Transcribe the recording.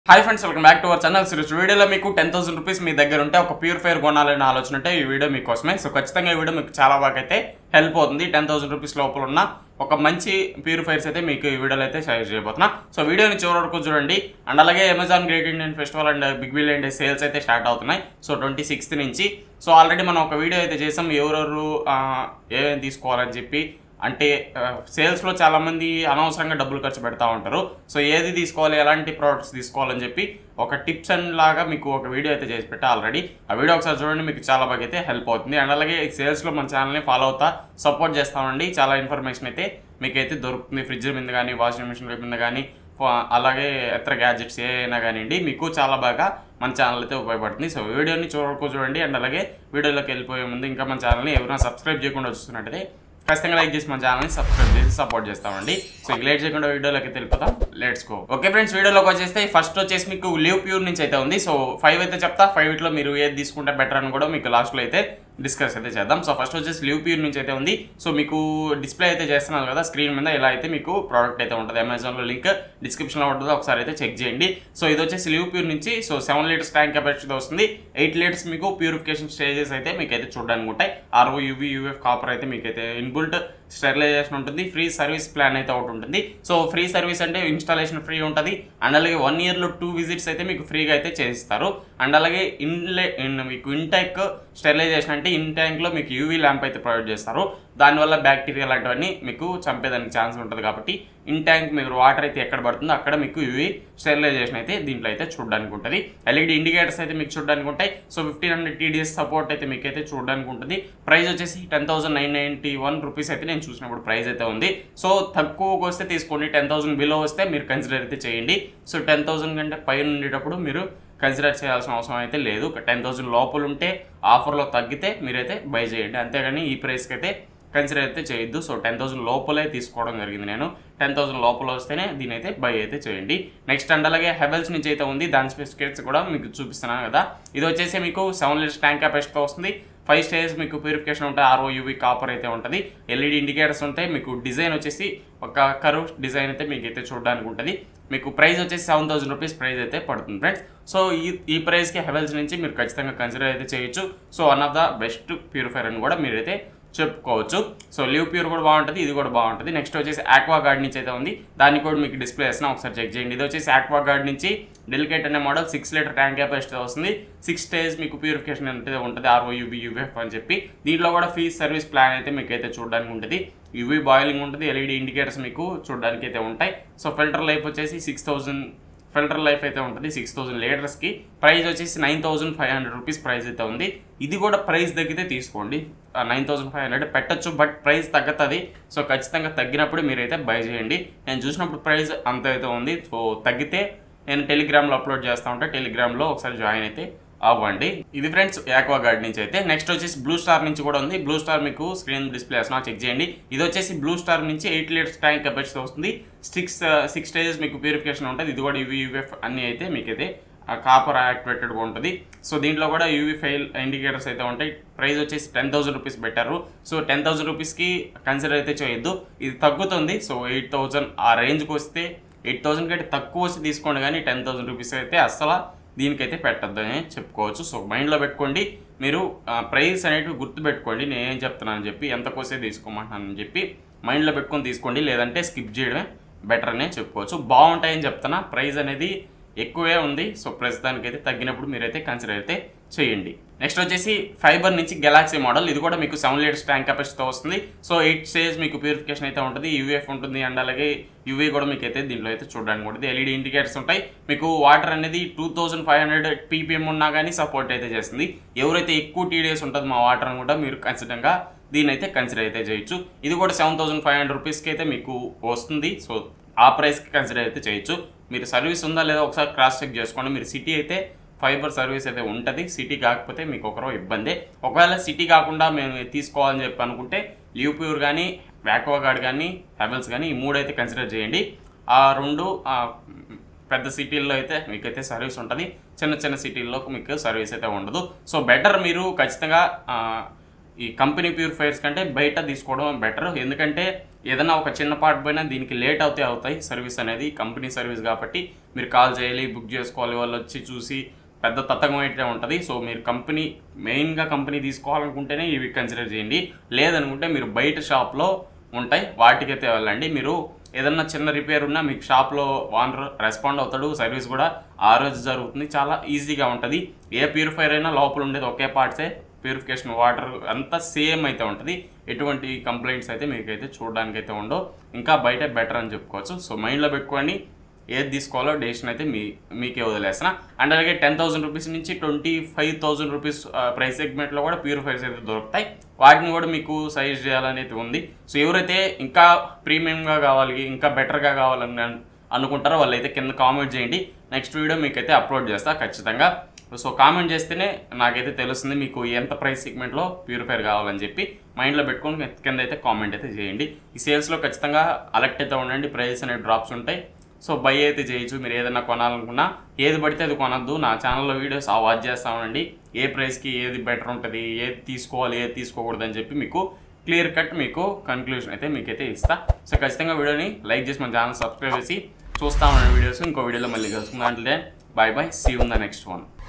hi friends welcome back to our channel series వీడియోలో మీకు ten thousand rupees మీ దగ్గర ఉంటే ఒక ప్యూరిఫైర్ కొనాలనే ఆలోచన ఉంటే ఈ వీడియో మీకోసమే సో ఖచ్చితంగా ఈ వీడియో మీకు చాలా బాగా అయితే హెల్ప్ అవుతుంది టెన్ థౌసండ్ రూపీస్ లోపల ఉన్న ఒక మంచి ప్యూరిఫైర్స్ అయితే మీకు ఈ వీడియోలో అయితే షేర్ చేయబోతున్నా సో వీడియోని చివరి వరకు చూడండి అండ్ అలాగే Amazon great Indian festival and big billion day sales అయితే స్టార్ట్ అవుతున్నాయి సో ట్వంటీ సిక్స్త్ నుంచి సో ఆల్రెడీ మనం ఒక వీడియో అయితే చేసాం ఎవరెవరు ఆ, ఏమేమి తీసుకోవాలని చెప్పి అంటే సేల్స్లో చాలామంది అనవసరంగా డబ్బులు ఖర్చు పెడతా ఉంటారు సో ఏది తీసుకోవాలి ఎలాంటి ప్రోడక్ట్స్ తీసుకోవాలని చెప్పి ఒక టిప్స్ అండ్ లాగా మీకు ఒక వీడియో అయితే చేసి పెట్టా ఆల్రెడీ ఆ వీడియో ఒకసారి చూడండి మీకు చాలా బాగా అయితే హెల్ప్ అవుతుంది అండ్ అలాగే సేల్స్లో మన ఛానల్ని ఫాలో అవుతా సపోర్ట్ చేస్తామండి చాలా ఇన్ఫర్మేషన్ అయితే మీకైతే దొరుకుతుంది ఫ్రిడ్జ్ మీద కానీ వాషింగ్ మిషన్ మీద కానీ ఫో- అలాగే ఇతర గ్యాడ్జెట్స్ ఏ అయినా కానివ్వండి మీకు చాలా బాగా మన ఛానల్ అయితే ఉపయోగపడుతుంది సో వీడియోని చూడకు చూడండి అండ్ అలాగే వీడియోలోకి వెళ్ళిపోయే ముందు ఇంకా మన ఛానల్ని ఎవరైనా సబ్స్క్రైబ్ చేయకుండా చూస్తున్నట్టయితే ఖచ్చితంగా లైక్ చేసి మన ఛానల్ని సబ్స్క్రైబ్ చేసి సపోర్ట్ చేస్తామండి సో ఇంక లేట్ చేయకుండా వీడియోలోకి వెళ్ళిపోతాం లెట్స్ గో ఓకే ఫ్రెండ్స్ వీడియోలోకి వచ్చేస్తే ఫస్ట్ వచ్చేసి మీకు లివ్ ప్యూర్ నుంచి అయితే ఉంది సో ఫైవ్ అయితే చెప్తా ఫైవ్ ఇట్లో మీరు ఏది తీసుకుంటే బెటర్ అని కూడా మీకు లాస్ట్లో అయితే డిస్కస్ అయితే చేద్దాం సో ఫస్ట్ వచ్చేసి లివ్ ప్యూర్ నుంచి అయితే ఉంది సో మీకు డిస్ప్లే అయితే చేస్తున్నారు కదా స్క్రీన్ మీద ఇలా అయితే మీకు ప్రోడక్ట్ అయితే ఉంటుంది అమెజాన్లో లింక్ డిస్క్రిప్షన్లో ఉంటుంది ఒకసారి అయితే చెక్ చేయండి సో ఇది వచ్చేసి లివ్ ప్యూర్ నుంచి so seven litres tank capacity వస్తుంది ఎయిట్ లీటర్స్ మీకు ప్యూరిఫికేషన్ స్టేజెస్ అయితే మీకు అయితే చూడడానికి ఉంటాయి ఆర్ఓ యూవీ యూఎఫ్ కాపర్ అయితే మీకు అయితే ఇన్బుల్ట్ స్టెరిలైజేషన్ ఉంటుంది ఫ్రీ సర్వీస్ ప్లాన్ అయితే ఒకటి ఉంటుంది సో ఫ్రీ సర్వీస్ అంటే ఇన్స్టాలేషన్ ఫ్రీ ఉంటుంది అండ్ అలాగే వన్ ఇయర్లో టూ విజిట్స్ అయితే మీకు ఫ్రీగా అయితే చేయిస్తారు అండ్ అలాగే ఇన్లే ఇన్ మీకు ఇంటాక్ స్టెరిలైజేషన్ అంటే ఇన్ ట్యాంక్లో మీకు యూవీ ల్యాంప్ అయితే ప్రొవైడ్ చేస్తారు దానివల్ల బ్యాక్టీరియా లాంటివన్నీ మీకు చంపేదానికి ఛాన్స్ ఉంటుంది కాబట్టి ఇన్ ట్యాంక్ మీరు వాటర్ అయితే ఎక్కడ పడుతుందో అక్కడ మీకు యూవీ స్టెరిలైజేషన్ అయితే దీంట్లో అయితే చూడడానికి ఉంటుంది ఎల్ఈడి ఇండికేటర్స్ అయితే మీకు చూడడానికి ఉంటాయి so fifteen hundred TDS support అయితే మీకు అయితే చూడడానికి ఉంటుంది ప్రైస్ వచ్చేసి ten thousand nine ninety one rupees అయితే నేను చూసినప్పుడు ప్రైస్ అయితే ఉంది సో తక్కువకి వస్తే తీసుకోండి టెన్ థౌసండ్ బిలో వస్తే మీరు కన్సిడర్ అయితే చేయండి సో టెన్ థౌసండ్ కంటే పైన ఉండేటప్పుడు మీరు కన్సిడర్ చేయాల్సిన అవసరం అయితే లేదు టెన్ థౌసండ్ లోపల ఉంటే ఆఫర్లో తగ్గితే మీరైతే బై చేయండి అంతేగాని ఈ ప్రైస్కి అయితే కన్సిడర్ అయితే చేయొద్దు సో టెన్ థౌసండ్ లోపలే తీసుకోవడం జరిగింది నేను టెన్ థౌసండ్ లోపల వస్తేనే దీని అయితే బై అయితే చేయండి నెక్స్ట్ అండ్ అలాగే హెవెల్స్ నుంచి అయితే ఉంది దాని స్పెసిఫికేట్స్ కూడా మీకు చూపిస్తున్నాను కదా ఇది వచ్చేసి మీకు సెవెన్ లీటర్స్ ట్యాంక్ కెపాసిటీతో వస్తుంది ఫైవ్ స్టేజ్ మీకు ప్యూరిఫికేషన్ ఉంటాయి ఆర్ఓ యూవీ కాపర్ అయితే ఉంటుంది ఎల్ఈడి ఇండికేటర్స్ ఉంటాయి మీకు డిజైన్ వచ్చేసి ఒక కరువ్ డిజైన్ అయితే మీకు అయితే చూడడానికి ఉంటుంది మీకు ప్రైస్ వచ్చేసి సెవెన్ థౌసండ్ రూపీస్ ప్రైస్ అయితే పడుతుంది ఫ్రెండ్స్ సో ఈ ఈ ప్రైస్కి హెవెల్స్ నుంచి మీరు ఖచ్చితంగా కన్సిడర్ అయితే చేయొచ్చు so one of the best purifier అని కూడా మీరైతే చెప్పుకోవచ్చు సో లివ్ ప్యూర్ కూడా బాగుంటుంది ఇది కూడా బాగుంటుంది నెక్స్ట్ వచ్చేసి ఆక్వా గార్డ్ నుంచి అయితే ఉంది దాన్ని కూడా మీకు డిస్ప్లే చేస్తున్నా ఒకసారి చెక్ చేయండి ఇది వచ్చేసి ఆక్వా గార్డ్ నుంచి డెలికేట్ అనే model six litre tank capacity వస్తుంది సిక్స్ స్టేజ్ మీకు ప్యూరిఫికేషన్ అంటే ఉంటుంది ఆర్ఓ యూబీ యూఎఫ్ అని చెప్పి దీంట్లో కూడా ఫీజ్ సర్వీస్ ప్లాన్ అయితే మీకు అయితే చూడడానికి ఉంటుంది యూవీ బాయిలింగ్ ఉంటుంది ఎల్ఈడి ఇండికేటర్స్ మీకు చూడడానికి అయితే ఉంటాయి సో ఫిల్టర్ లైఫ్ వచ్చేసి సిక్స్ థౌజండ్ ఫిల్టర్ లైఫ్ అయితే ఉంటుంది సిక్స్ థౌసండ్ లీటర్స్కి ప్రైస్ వచ్చేసి nine thousand five hundred rupees price అయితే ఉంది ఇది కూడా ప్రైస్ తగ్గితే తీసుకోండి నైన్ థౌసండ్ ఫైవ్ హండ్రెడ్ పెట్టచ్చు బట్ ప్రైస్ తగ్గుతుంది సో ఖచ్చితంగా తగ్గినప్పుడు మీరైతే బై చేయండి నేను చూసినప్పుడు ప్రైస్ అంత అయితే ఉంది సో తగ్గితే నేను టెలిగ్రామ్లో అప్లోడ్ చేస్తూ ఉంటే టెలిగ్రామ్లో ఒకసారి జాయిన్ అయితే అవ్వండి ఇది ఫ్రెండ్స్ యాక్వా గార్డ్ నుంచి అయితే నెక్స్ట్ వచ్చేసి బ్లూ స్టార్ నుంచి కూడా ఉంది బ్లూ స్టార్ మీకు స్క్రీన్ డిస్ప్లే వేస్తున్నా చెక్ చేయండి ఇది వచ్చేసి బ్లూ స్టార్ నుంచి ఎయిట్ లీటర్స్ ట్యాంక్ కెపాసిటీ వస్తుంది సిక్స్ సిక్స్ స్టేజెస్ మీకు ప్యూరిఫికేషన్ ఉంటుంది ఇది కూడా యూవీ యూఎఫ్ అన్నీ అయితే మీకైతే కాపర్ యాక్టివేటెడ్ ఉంటుంది సో దీంట్లో కూడా యూవీ ఫైల్ ఇండికేటర్స్ అయితే ఉంటాయి ప్రైస్ వచ్చేసి టెన్ థౌసండ్ రూపీస్ పెట్టారు సో టెన్ థౌసండ్ రూపీస్కి కన్సిడర్ అయితే చేయొద్దు ఇది తగ్గుతుంది సో ఎయిట్ థౌసండ్ ఆ రేంజ్కి వస్తే ఎయిట్ థౌసండ్ కంటే తక్కువ వస్తే తీసుకోండి కానీ టెన్ థౌసండ్ రూపీస్ అయితే అస్సలు దీనికైతే పెట్టద్దని చెప్పుకోవచ్చు సో మైండ్లో పెట్టుకోండి మీరు ప్రైస్ అనేటివి గుర్తు పెట్టుకోండి నేను ఏం చెప్తున్నానని చెప్పి ఎంత కోసే తీసుకోమంటున్నానని చెప్పి మైండ్లో పెట్టుకొని తీసుకోండి లేదంటే స్కిప్ చేయడమే బెటర్ అనే చెప్పుకోవచ్చు బాగుంటాయని చెప్తున్నా ప్రైస్ అనేది ఎక్కువే ఉంది సో ప్రస్తుతానికి అయితే తగ్గినప్పుడు మీరైతే కన్సిడర్ అయితే చేయండి నెక్స్ట్ వచ్చేసి ఫైబర్ నుంచి గెలాక్సీ మోడల్ ఇది కూడా మీకు సెవెన్ లీటర్స్ ట్యాంక్ కెపాసిటీతో వస్తుంది సో ఎయిట్ స్టేజ్ మీకు ప్యూరిఫికేషన్ అయితే ఉంటుంది యూఎఫ్ ఉంటుంది అండ్ అలాగే యూవీ కూడా మీకు అయితే దీంట్లో అయితే చూడడానికి ఉంటుంది ఎల్ఈడి ఇండికేటర్స్ ఉంటాయి మీకు వాటర్ అనేది two thousand five hundred PPM ఉన్నా కానీ సపోర్ట్ అయితే చేస్తుంది ఎవరైతే ఎక్కువ టీడీఎస్ ఉంటుంది మా వాటర్ అని కూడా మీరు ఖచ్చితంగా దీని అయితే కన్సిడర్ అయితే చేయొచ్చు ఇది కూడా సెవెన్ థౌసండ్ ఫైవ్ హండ్రెడ్ రూపీస్కి అయితే మీకు వస్తుంది సో ఆ ప్రైస్కి కన్సిడర్ అయితే చేయొచ్చు మీరు సర్వీస్ ఉందా లేదా ఒకసారి క్రాస్ చెక్ చేసుకోండి మీరు సిటీ అయితే ఫైబర్ సర్వీస్ అయితే ఉంటుంది సిటీ కాకపోతే మీకు ఒకరో ఇబ్బందే ఒకవేళ సిటీ కాకుండా మేము తీసుకోవాలని చెప్పి అనుకుంటే లివ్ ప్యూర్ కానీ వ్యాక్వా గార్డ్ కానీ హెవెల్స్ కానీ ఈ మూడు అయితే కన్సిడర్ చేయండి ఆ రెండు ఆ, పెద్ద సిటీల్లో అయితే మీకైతే సర్వీస్ ఉంటుంది చిన్న చిన్న సిటీల్లో మీకు సర్వీస్ అయితే ఉండదు సో బెటర్ మీరు ఖచ్చితంగా ఆ, ఈ కంపెనీ ప్యూరిఫైర్స్ కంటే బయట తీసుకోవడం బెటర్ ఎందుకంటే ఏదైనా ఒక చిన్న పార్ట్ పోయినా దీనికి లేట్ అవుతే అవుతాయి సర్వీస్ అనేది కంపెనీ సర్వీస్ కాబట్టి మీరు కాల్ చేయాలి బుక్ చేసుకోవాలి వాళ్ళు వచ్చి చూసి పెద్ద తతంగం అయితే ఉంటుంది సో మీరు కంపెనీ మెయిన్గా కంపెనీ తీసుకోవాలనుకుంటేనే ఇవి కన్సిడర్ చేయండి లేదనుకుంటే మీరు బయట షాప్లో ఉంటాయి వాటికైతే వెళ్ళండి మీరు ఏదన్నా చిన్న రిపేర్ ఉన్నా మీకు షాప్లో వానర్ రెస్పాండ్ అవుతాడు సర్వీస్ కూడా ఆ రోజు జరుగుతుంది చాలా ఈజీగా ఉంటుంది ఏ ప్యూరిఫైర్ అయినా లోపల ఉండేది ఒకే పార్ట్సే ప్యూరిఫికేషన్ వాటర్ అంతా సేమ్ అయితే ఉంటుంది ఎటువంటి కంప్లైంట్స్ అయితే మీకైతే చూడడానికి అయితే ఉండవు ఇంకా బయట బెటర్ అని చెప్పుకోవచ్చు సో మైండ్లో పెట్టుకోండి ఏది తీసుకోవాలో డెసిషన్ అయితే మీ మీకే వదిలేసిన అండ్ అలాగే టెన్ థౌసండ్ రూపీస్ నుంచి twenty five thousand rupees price సెగ్మెంట్లో కూడా ప్యూరిఫైర్స్ అయితే దొరుకుతాయి వాటిని కూడా మీకు సజెస్ట్ చేయాలని అయితే ఉంది సో ఎవరైతే ఇంకా ప్రీమియంగా కావాలి ఇంకా బెటర్గా కావాలని అన్- అనుకుంటారో వాళ్ళైతే కింద కామెంట్ చేయండి నెక్స్ట్ వీడియో మీకైతే అప్లోడ్ చేస్తా ఖచ్చితంగా సో కామెంట్ చేస్తేనే నాకైతే తెలుస్తుంది మీకు ఎంత ప్రైస్ సెగ్మెంట్లో ప్యూరిఫైర్ కావాలని చెప్పి మైండ్లో పెట్టుకొని కింద అయితే కామెంట్ అయితే చేయండి ఈ సేల్స్లో ఖచ్చితంగా అలర్ట్ అయితే ఉండండి ప్రైస్ అనే డ్రాప్స్ ఉంటాయి సో బై అయితే చేయొచ్చు మీరు ఏదైనా కొనాలనుకున్నా ఏది పడితే అది కొనద్దు నా ఛానల్లో వీడియోస్ వాచ్ చేస్తా ఉండండి ఏ ప్రైస్కి ఏది బెటర్ ఉంటుంది ఏది తీసుకోవాలి ఏది తీసుకోకూడదు అని చెప్పి మీకు క్లియర్ కట్ మీకు కన్క్లూజన్ అయితే మీకైతే ఇస్తా సో ఖచ్చితంగా వీడియోని లైక్ చేసి మన ఛానల్ సబ్స్క్రైబ్ చేసి చూస్తా ఉన్న వీడియోస్ ఇంకో వీడియోలో మళ్ళీ కలుసుకుందాం అంటే బాయ్ బాయ్ సీ ఉన్న నెక్స్ట్ వన్